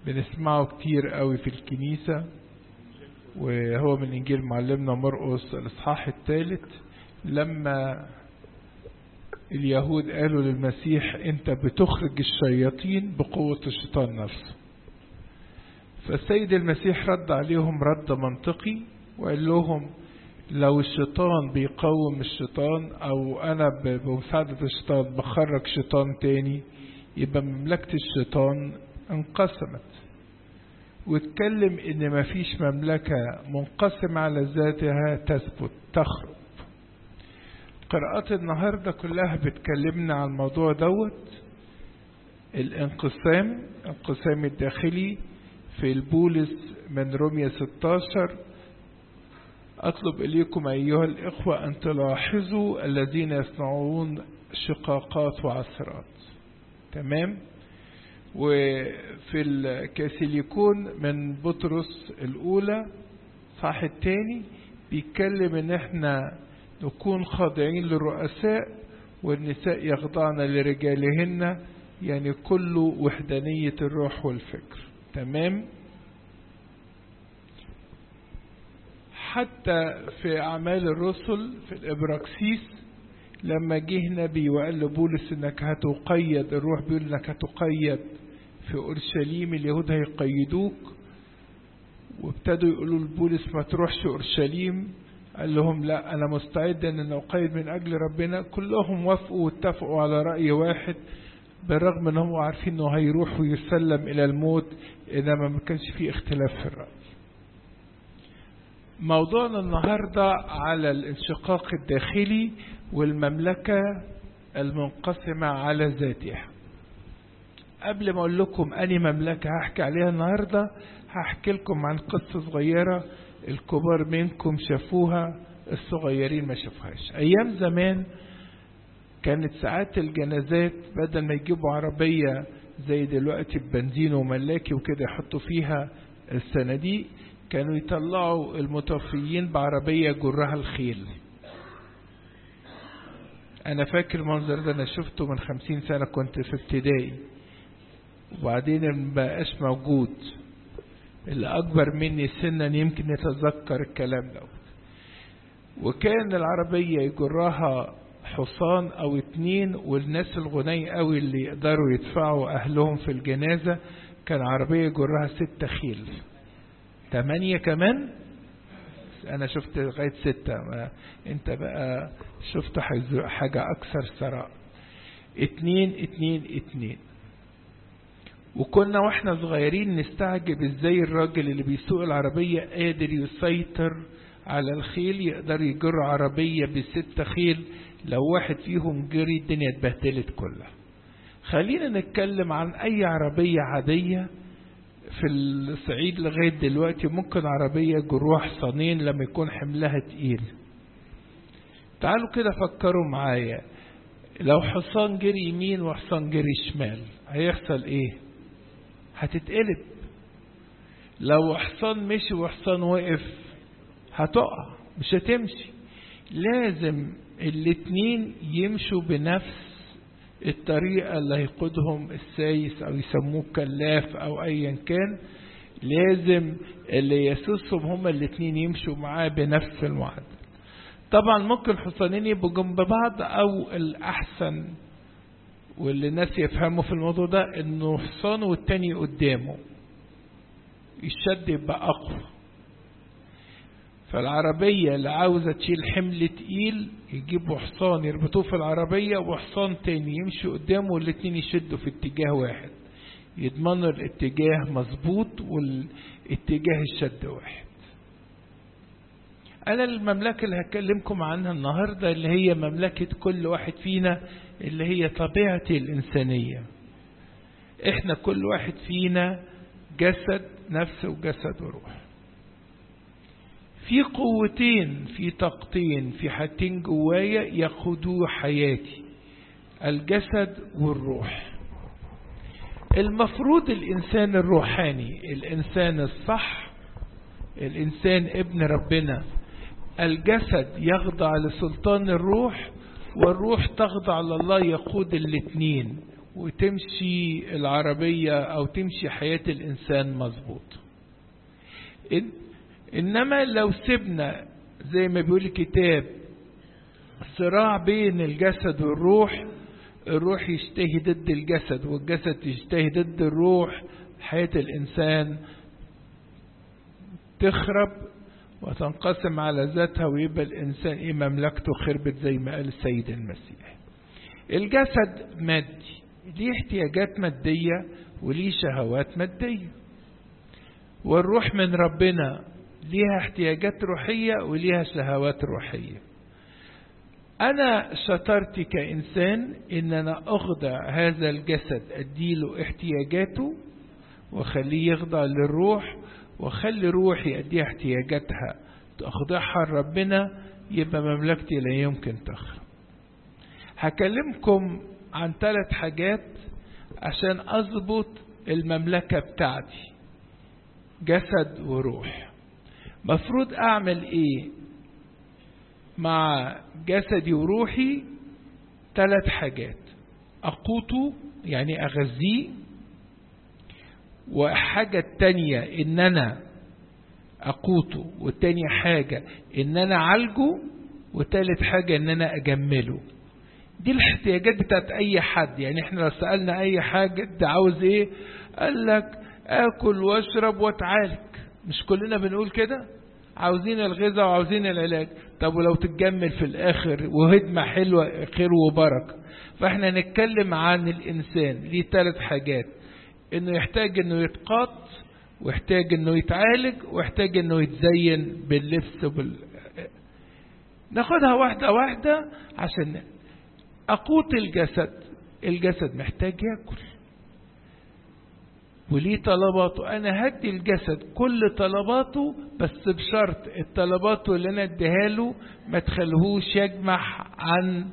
بنسمعه كتير قوي في الكنيسة وهو من إنجيل معلمنا مرقس الإصحاح الثالث لما اليهود قالوا للمسيح أنت بتخرج الشياطين بقوة الشيطان نفسه فالسيد المسيح رد عليهم رد منطقي وقال لهم لو الشيطان بيقوم الشيطان او انا بمساعدة الشيطان بخرج شيطان تاني يبقى مملكة الشيطان انقسمت واتكلم ان مفيش مملكة منقسمة على ذاتها تثبت تخرب قراءات النهاردة كلها بتكلمنا عن الموضوع دوت الانقسام الانقسام الداخلي في البولس من رومية 16 أطلب إليكم أيها الإخوة أن تلاحظوا الذين يصنعون شقاقات وعثرات تمام وفي الكاسيليكون من بطرس الأولى صح التاني بيتكلم إن إحنا نكون خاضعين للرؤساء والنساء يخضعن لرجالهن يعني كله وحدانية الروح والفكر تمام حتى في أعمال الرسل في الإبراكسيس لما جه نبي وقال لبولس إنك هتقيد الروح بيقول إنك هتقيد في أورشليم اليهود هيقيدوك وابتدوا يقولوا لبولس ما تروحش أورشليم قال لهم لا أنا مستعد إن أقيد من أجل ربنا كلهم وافقوا واتفقوا على رأي واحد بالرغم إنهم عارفين إنه هيروح ويسلم إلى الموت إنما ما كانش فيه اختلاف في الرأي موضوعنا النهاردة على الانشقاق الداخلي والمملكة المنقسمة على ذاتها قبل ما أقول لكم أني مملكة هحكي عليها النهاردة هحكي لكم عن قصة صغيرة الكبار منكم شافوها الصغيرين ما شافوهاش أيام زمان كانت ساعات الجنازات بدل ما يجيبوا عربية زي دلوقتي بنزين وملاكي وكده يحطوا فيها الصناديق كانوا يطلعوا المتوفيين بعربية جرها الخيل أنا فاكر المنظر ده أنا شفته من خمسين سنة كنت في ابتدائي وبعدين مبقاش موجود اللي أكبر مني سنا يمكن يتذكر الكلام ده وكان العربية يجرها حصان أو اتنين والناس الغني قوي اللي يقدروا يدفعوا أهلهم في الجنازة كان عربية يجرها ستة خيل تمانية كمان انا شفت لغاية ستة ما انت بقى شفت حاجة اكثر ثراء اتنين اتنين اتنين وكنا واحنا صغيرين نستعجب ازاي الراجل اللي بيسوق العربية قادر يسيطر على الخيل يقدر يجر عربية بستة خيل لو واحد فيهم جري الدنيا اتبهدلت كلها خلينا نتكلم عن اي عربية عادية في الصعيد لغاية دلوقتي ممكن عربية جروح حصانين لما يكون حملها تقيل تعالوا كده فكروا معايا لو حصان جري يمين وحصان جري شمال هيحصل ايه هتتقلب لو حصان مشي وحصان وقف هتقع مش هتمشي لازم الاتنين يمشوا بنفس الطريقة اللي هيقودهم السايس أو يسموه كلاف أو أيا كان لازم اللي يسوسهم هما الاتنين يمشوا معاه بنفس المعدل طبعا ممكن حصانين يبقوا جنب بعض أو الأحسن واللي الناس يفهموا في الموضوع ده إنه حصان والتاني قدامه الشد يبقى أقوى فالعربية اللي عاوزة تشيل حمل تقيل يجيبوا حصان يربطوه في العربية وحصان تاني يمشي قدامه والاتنين يشدوا في اتجاه واحد يضمنوا الاتجاه مظبوط والاتجاه الشد واحد أنا المملكة اللي هكلمكم عنها النهاردة اللي هي مملكة كل واحد فينا اللي هي طبيعتي الإنسانية إحنا كل واحد فينا جسد نفس وجسد وروح في قوتين في طاقتين في حاجتين جوايا يقودوا حياتي الجسد والروح المفروض الإنسان الروحاني الإنسان الصح الإنسان ابن ربنا الجسد يخضع لسلطان الروح والروح تخضع لله يقود الاتنين وتمشي العربية أو تمشي حياة الإنسان مظبوط إن إنما لو سبنا زي ما بيقول الكتاب صراع بين الجسد والروح الروح يشتهي ضد الجسد والجسد يشتهي ضد الروح حياة الإنسان تخرب وتنقسم على ذاتها ويبقى الإنسان إيه مملكته خربت زي ما قال السيد المسيح الجسد مادي ليه احتياجات مادية وليه شهوات مادية والروح من ربنا ليها احتياجات روحية وليها شهوات روحية أنا شطرتي كإنسان إن أنا أخضع هذا الجسد أديله احتياجاته وخليه يخضع للروح وخلي روحي أديها احتياجاتها تخضعها لربنا يبقى مملكتي لا يمكن تخرب هكلمكم عن ثلاث حاجات عشان أضبط المملكة بتاعتي جسد وروح مفروض أعمل إيه مع جسدي وروحي ثلاث حاجات أقوته يعني أغذيه وحاجة التانية إن أنا أقوته والتانية حاجة إن أنا أعالجه وتالت حاجة إن أنا أجمله دي الاحتياجات بتاعت أي حد يعني إحنا لو سألنا أي حاجة ده عاوز إيه قال لك آكل وأشرب وأتعالج مش كلنا بنقول كده عاوزين الغذاء وعاوزين العلاج طب ولو تتجمل في الآخر وهدمة حلوة خير وبركة فإحنا نتكلم عن الإنسان ليه ثلاث حاجات إنه يحتاج إنه يتقاط ويحتاج إنه يتعالج ويحتاج إنه يتزين باللبس وبال ناخدها واحدة واحدة عشان أقوت الجسد الجسد محتاج ياكل وليه طلباته انا هدي الجسد كل طلباته بس بشرط الطلبات اللي انا اديها له ما تخليهوش يجمع عن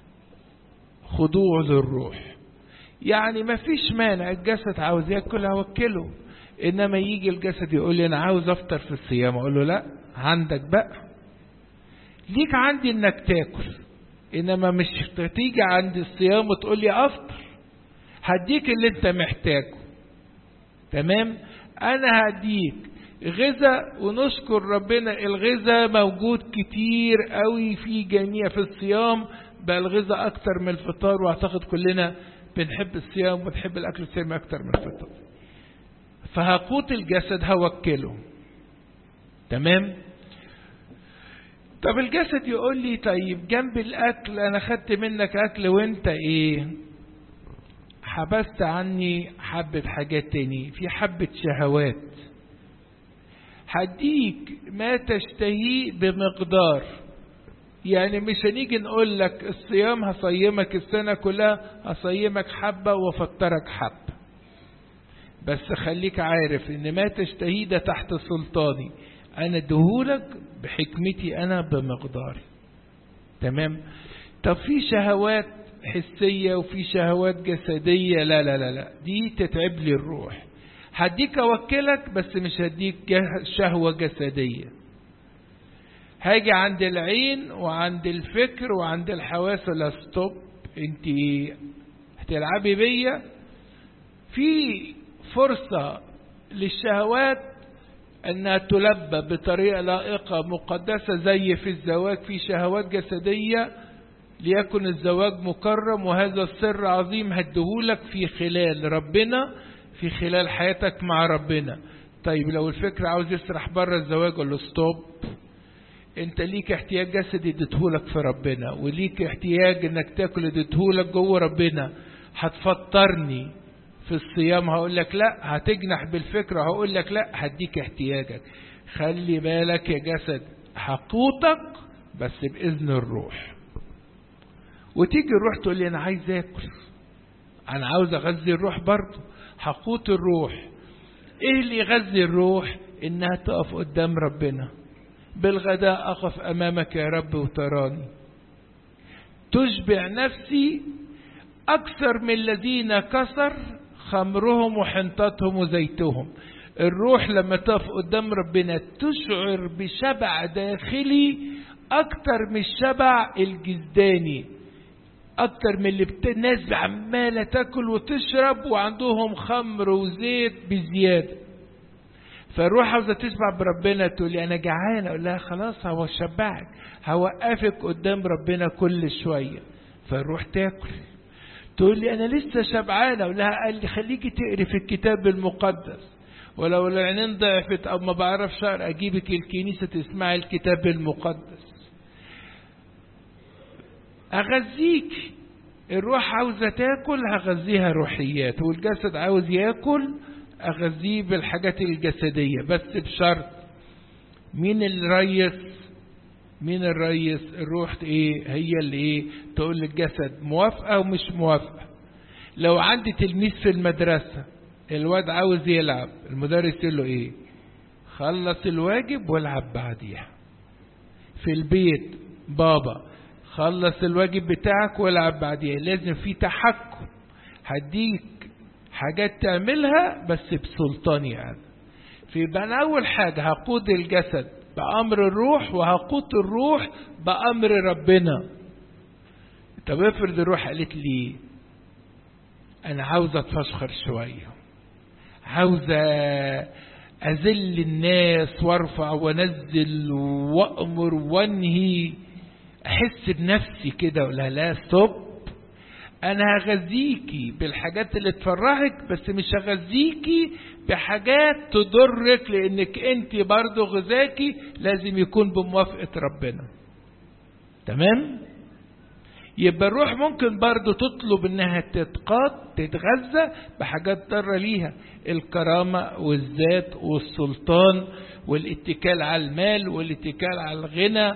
خضوع للروح يعني ما فيش مانع الجسد عاوز ياكل اوكله انما يجي الجسد يقول لي انا عاوز افطر في الصيام اقول له لا عندك بقى ليك عندي انك تاكل انما مش تيجي عند الصيام وتقول لي افطر هديك اللي انت محتاجه تمام انا هديك غذاء ونشكر ربنا الغذاء موجود كتير قوي في جميع في الصيام بقى الغذاء اكتر من الفطار واعتقد كلنا بنحب الصيام وبنحب الاكل السامي اكتر من الفطار فهقوت الجسد هوكله تمام طب الجسد يقول لي طيب جنب الاكل انا خدت منك اكل وانت ايه حبست عني حبة حاجات تاني في حبة شهوات هديك ما تشتهيه بمقدار يعني مش هنيجي نقول لك الصيام هصيمك السنة كلها هصيمك حبة وفطرك حبة بس خليك عارف ان ما تشتهيه ده تحت سلطاني انا اديهولك بحكمتي انا بمقداري تمام طب في شهوات حسية وفي شهوات جسدية لا لا لا لا دي تتعب لي الروح هديك اوكلك بس مش هديك شهوة جسدية هاجي عند العين وعند الفكر وعند الحواس لا ستوب انت هتلعبي بيا في فرصة للشهوات انها تلبى بطريقة لائقة مقدسة زي في الزواج في شهوات جسدية ليكن الزواج مكرم وهذا السر عظيم هديهولك في خلال ربنا في خلال حياتك مع ربنا طيب لو الفكر عاوز يسرح بره الزواج قول له ستوب انت ليك احتياج جسدي اديتهولك في ربنا وليك احتياج انك تاكل اديتهولك جوه ربنا هتفطرني في الصيام هقول لك لا هتجنح بالفكر هقول لك لا هديك احتياجك خلي بالك يا جسد حقوتك بس بإذن الروح وتيجي الروح تقول لي انا عايز اكل انا عاوز اغذي الروح برضه حقوت الروح ايه اللي يغذي الروح انها تقف قدام ربنا بالغداء اقف امامك يا رب وتراني تشبع نفسي اكثر من الذين كسر خمرهم وحنطتهم وزيتهم الروح لما تقف قدام ربنا تشعر بشبع داخلي اكتر من الشبع الجسداني اكتر من اللي بت... الناس عماله تاكل وتشرب وعندهم خمر وزيت بزياده فالروح عاوزه تشبع بربنا تقول لي انا جعانه اقول لها خلاص هو شبعك هوقفك قدام ربنا كل شويه فالروح تاكل تقول لي انا لسه شبعانه اقول لها قال لي خليكي تقري في الكتاب المقدس ولو العينين ضعفت او ما بعرفش اقرا اجيبك الكنيسه تسمعي الكتاب المقدس اغذيك الروح عاوزه تاكل هغذيها روحيات والجسد عاوز ياكل اغذيه بالحاجات الجسديه بس بشرط مين الريس مين الريس الروح ايه هي اللي ايه تقول للجسد موافقه ومش موافقه لو عندي تلميذ في المدرسه الواد عاوز يلعب المدرس يقول له ايه خلص الواجب والعب بعديها في البيت بابا خلص الواجب بتاعك والعب بعديها لازم في تحكم هديك حاجات تعملها بس بسلطاني يعني فيبقى انا اول حاجه هقود الجسد بامر الروح وهقود الروح بامر ربنا طب افرض الروح قالت لي انا عاوزه اتفشخر شويه عاوزه اذل الناس وارفع وانزل وامر وانهي احس بنفسي كده ولا لا ستوب انا هغذيكي بالحاجات اللي تفرحك بس مش هغذيكي بحاجات تضرك لانك انت برضو غذاكي لازم يكون بموافقة ربنا تمام يبقى الروح ممكن برضو تطلب انها تتقاد تتغذى بحاجات ضارة ليها الكرامة والذات والسلطان والاتكال على المال والاتكال على الغنى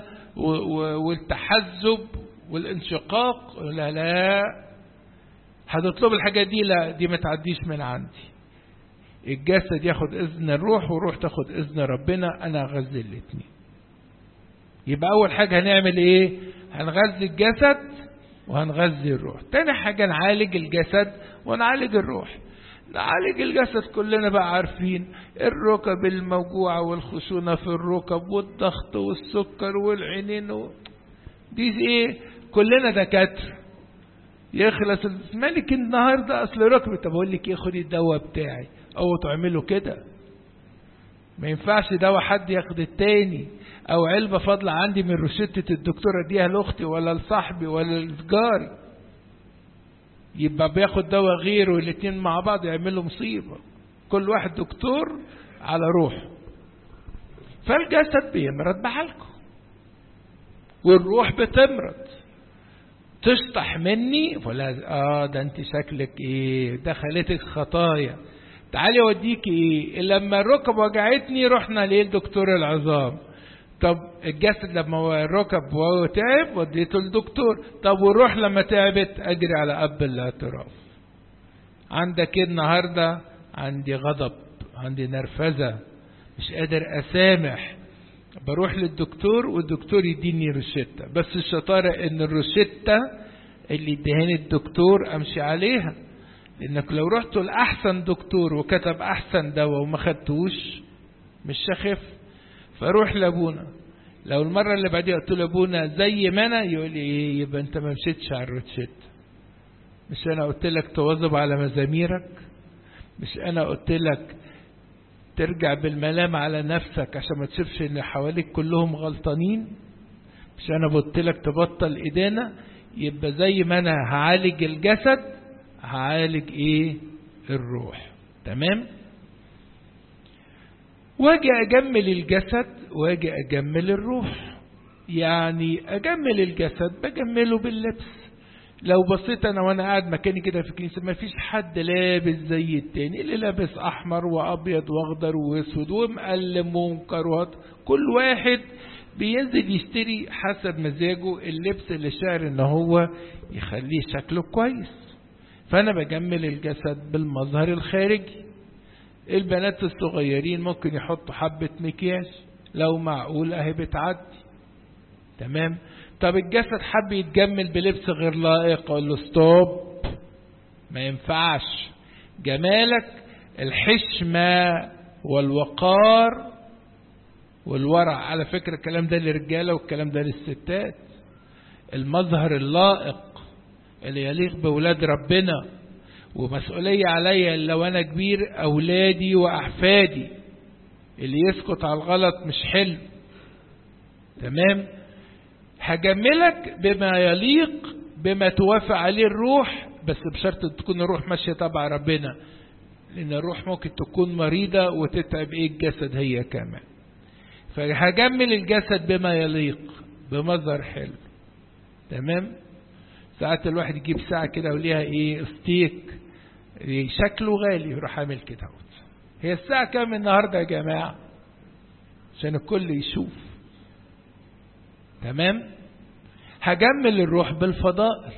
والتحزب والانشقاق لا لا هتطلب الحاجات دي لا دي ما تعديش من عندي الجسد ياخد اذن الروح والروح تاخد اذن ربنا انا اغذي الاتنين يبقى اول حاجه هنعمل ايه هنغذي الجسد وهنغذي الروح تاني حاجه نعالج الجسد ونعالج الروح نعالج الجسد كلنا بقى عارفين الركب الموجوعة والخشونة في الركب والضغط والسكر والعينين و... دي ايه كلنا دكاترة يخلص مالك النهاردة اصل ركبي طب اقول لك ايه خدي الدواء بتاعي او تعملوا كده ما ينفعش دواء حد ياخد التاني او علبة فاضلة عندي من روشتة الدكتور اديها لاختي ولا لصاحبي ولا لجاري يبقى بياخد دواء غيره الاتنين مع بعض يعملوا مصيبة كل واحد دكتور على روح فالجسد بيمرض بحالكم والروح بتمرض تشطح مني ولا اه ده انت شكلك ايه دخلتك خطايا تعالي اوديك ايه لما الركب وجعتني رحنا ليه لدكتور العظام طب الجسد لما الركب وهو تعب وديته للدكتور طب والروح لما تعبت اجري على اب الاعتراف عندك ايه النهارده عندي غضب عندي نرفزه مش قادر اسامح بروح للدكتور والدكتور يديني روشتة بس الشطارة ان الروشتة اللي ادهاني الدكتور امشي عليها لانك لو رحت لاحسن دكتور وكتب احسن دواء وما خدتوش مش هخف فاروح لابونا لو المرة اللي بعديها قلت له ابونا زي ما انا يقول لي ايه يبقى انت ما مشيتش على الروتشت مش انا قلت لك تواظب على مزاميرك مش انا قلت لك ترجع بالملام على نفسك عشان ما تشوفش ان حواليك كلهم غلطانين مش انا قلت لك تبطل ايدينا يبقى زي ما انا هعالج الجسد هعالج ايه الروح تمام واجي اجمل الجسد واجي اجمل الروح يعني اجمل الجسد بجمله باللبس لو بصيت انا وانا قاعد مكاني كده في الكنيسه ما فيش حد لابس زي التاني اللي لابس احمر وابيض واخضر واسود ومقلم ومكروت كل واحد بينزل يشتري حسب مزاجه اللبس اللي شاعر ان هو يخليه شكله كويس فانا بجمل الجسد بالمظهر الخارجي البنات الصغيرين ممكن يحطوا حبة مكياج لو معقول اهي بتعدي تمام طب الجسد حب يتجمل بلبس غير لائق اقول له ستوب ما ينفعش جمالك الحشمة والوقار والورع على فكرة الكلام ده للرجالة والكلام ده للستات المظهر اللائق اللي يليق بولاد ربنا ومسؤولية عليا لو أنا كبير أولادي وأحفادي اللي يسكت على الغلط مش حلو تمام هجملك بما يليق بما توافق عليه الروح بس بشرط تكون الروح ماشية تبع ربنا لأن الروح ممكن تكون مريضة وتتعب إيه الجسد هي كمان فهجمل الجسد بما يليق بمظهر حلو تمام ساعات الواحد يجيب ساعة كده وليها ايه ستيك شكله غالي يروح عامل كده هي الساعة كام النهاردة يا جماعة عشان الكل يشوف تمام هجمل الروح بالفضائل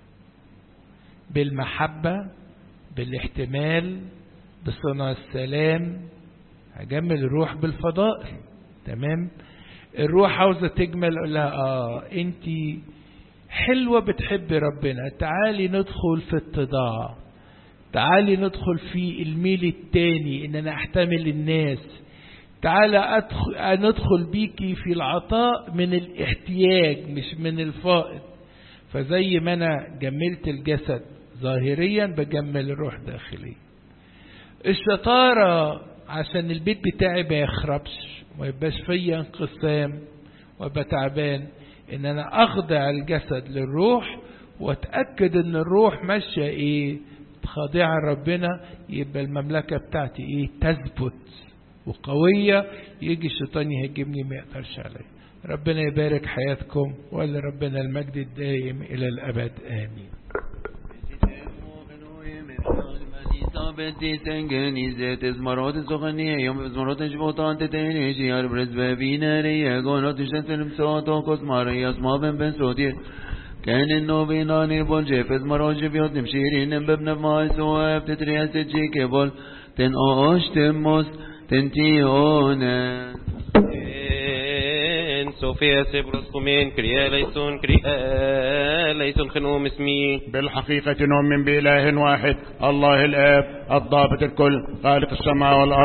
بالمحبة بالاحتمال بصنع السلام هجمل الروح بالفضائل تمام الروح عاوزة تجمل اقول لها اه انت حلوة بتحبي ربنا تعالي ندخل في التضاع تعالي ندخل في الميل التاني ان انا احتمل الناس تعالى أدخل ندخل بيكي في العطاء من الاحتياج مش من الفائض فزي ما انا جملت الجسد ظاهريا بجمل الروح داخليا الشطارة عشان البيت بتاعي ما يخربش وما يبقاش فيا انقسام وابقى تعبان ان انا اخضع الجسد للروح واتاكد ان الروح ماشيه ايه خاضعه لربنا يبقى المملكه بتاعتي ايه تثبت وقويه يجي الشيطان يهاجمني ما يقدرش عليا ربنا يبارك حياتكم ولربنا المجد الدائم الى الابد امين Sabeti sengen izet izmarot zoghani yom izmarot jvotan tetene shiar brez bebine re gonot shetem soto kos marias ma ben ben sodi كان النوبين نيربون جيف izmarot jviot nimshirin bebne ma so ef tetrias jikebol ten osh temos tentionen سوفيا سيبروس كومين كريا ليسون كريا ليسون خنوم اسمي بالحقيقة نؤمن بإله واحد الله الآب الضابط الكل خالق السماء والأرض